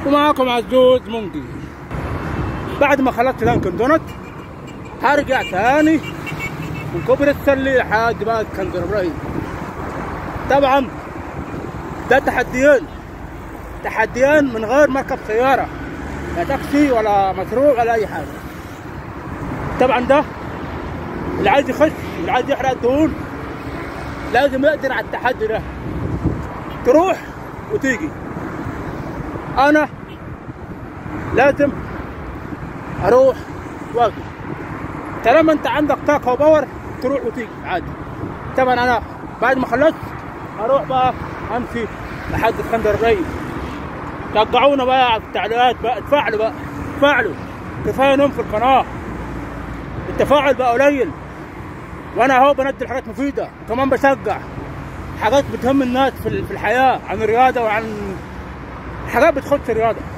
ومعاكم عزوز منقي بعد ما خلصت دانكن دونت هرجع تاني من كوبري السلي لحد بقى اسكندر ابراهيم طبعا ده تحديين تحديين من غير مركب سياره لا تاكسي ولا مشروع ولا اي حاجه طبعا ده اللي عايز يخش واللي عايز يحرق الدهون لازم يقدر على التحدي ده تروح وتيجي انا لازم اروح واجي طالما انت عندك طاقه وباور تروح وتيجي عادي طبعا انا بعد ما خلصت اروح بقى امشي لحد اسكندر ابراهيم شجعونا بقى على التعليقات بقى اتفاعلوا بقى اتفاعلوا كفايه نوم في القناه التفاعل بقى قليل وانا اهو بنزل حاجات مفيده وكمان بشجع حاجات بتهم الناس في في الحياه عن الرياضه وعن حاجات بتخص الرياضه